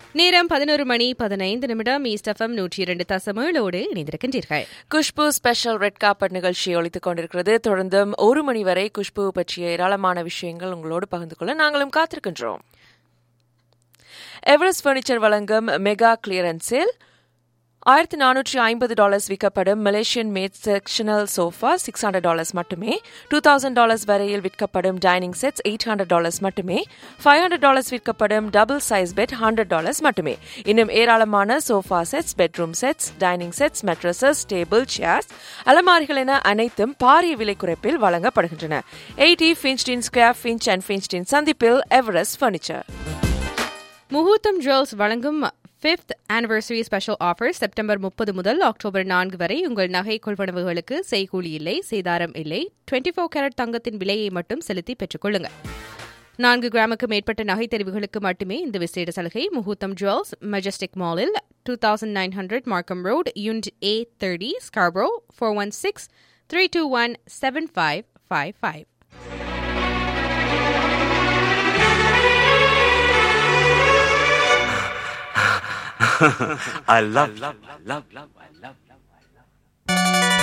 நேரம் பதினோரு மணி பதினைந்து நிமிடம் ஈஸ்ட் எஃப்எம் நூற்றி இரண்டு தசமேழோடு இணைந்திருக்கின்றீர்கள் குஷ்பு ஸ்பெஷல் ரெட் கார்பெட் நிகழ்ச்சி ஒழித்துக் கொண்டிருக்கிறது தொடர்ந்தும் ஒரு மணி வரை குஷ்பு பற்றிய ஏராளமான விஷயங்கள் உங்களோடு பகிர்ந்து கொள்ள நாங்களும் காத்திருக்கின்றோம் எவரெஸ்ட் பர்னிச்சர் வழங்கும் மெகா கிளியரன்ஸில் ஆயிரத்தி நானூற்றி ஐம்பது டாலர்ஸ் விற்கப்படும் Malaysian made sectional sofa six hundred dollars மட்டுமே டூ தௌசண்ட் டாலர்ஸ் வரையில் விற்கப்படும் dining sets eight hundred dollars மட்டுமே ஃபைவ் ஹண்ட்ரட் டாலர்ஸ் விற்கப்படும் double size bed hundred dollars மட்டுமே இன்னும் ஏராளமான sofa sets bedroom sets dining sets mattresses table chairs அலமாரிகள் என அனைத்தும் பாரிய விலை குறைப்பில் வழங்கப்படுகின்றன eighty Finchdene square Finch and Finchdene சந்திப்பில் எவரெஸ்ட் பர்னிச்சர் முகூர்த்தம் ஜுவல்ஸ் வழங்கும் fifth anniversary special offer September முப்பது முதல் அக்டோபர் நான்கு வரை உங்கள் நகை கொள்வனவுகளுக்கு செய்கூலி இல்லை சேதாரம் இல்லை டுவெண்ட்டி ஃபோர் கேரட் தங்கத்தின் விலையை மட்டும் செலுத்தி பெற்றுக்கொள்ளுங்கள் நான்கு கிராமுக்கு மேற்பட்ட நகை தெரிவுகளுக்கு மட்டுமே இந்த விசேட சலுகை முகூர்த்தம் ஜுவல்ஸ் மெஜஸ்டிக் மாலில் two thousand nine hundred Markham road unit A thirty Scarborough four one six three two one seven five five five I love, love, love, love, I love.